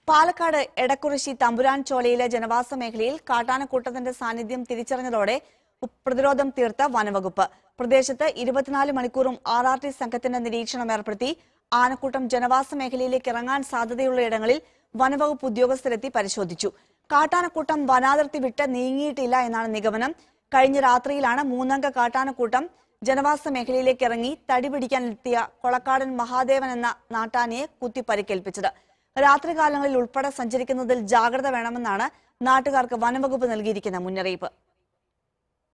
പാലക്കാട് എടക്കുറിശി തമ്പുരാൻ ചോലയിലെ ജനവാസ മേഖലയിൽ കാട്ടാനക്കൂട്ടത്തിന്റെ സാന്നിധ്യം തിരിച്ചറിഞ്ഞതോടെ ഉ- പ്രതിരോധം തീർത്ത വനവകുപ്പ് പ്രദേശത്ത് ഇരുപത്തിനാല് മണിക്കൂറും ആർ ആർ ടി സംഘത്തിന്റെ നിരീക്ഷണം ഏർപ്പെടുത്തി ആനക്കൂട്ടം ജനവാസ മേഖലയിലേക്ക് ഇറങ്ങാൻ സാധ്യതയുള്ള ഇടങ്ങളിൽ വനവകുപ്പ് ഉദ്യോഗസ്ഥരെത്തി പരിശോധിച്ചു കാട്ടാനക്കൂട്ടം വനാതിർത്തി വിട്ട് നീങ്ങിയിട്ടില്ല എന്നാണ് നിഗമനം കഴിഞ്ഞ രാത്രിയിലാണ് മൂന്നംഗ കാട്ടാനക്കൂട്ടം ജനവാസ മേഖലയിലേക്ക് ഇറങ്ങി തടി പിടിക്കാനെത്തിയ കൊളക്കാടൻ മഹാദേവൻ എന്ന നാട്ടാനയെ കുത്തി പരിക്കേൽപ്പിച്ചത് രാത്രികാലങ്ങളിൽ ഉൾപ്പെടെ സഞ്ചരിക്കുന്നതിൽ ജാഗ്രത വേണമെന്നാണ് നാട്ടുകാർക്ക് വനംവകുപ്പ് നൽകിയിരിക്കുന്ന മുന്നറിയിപ്പ്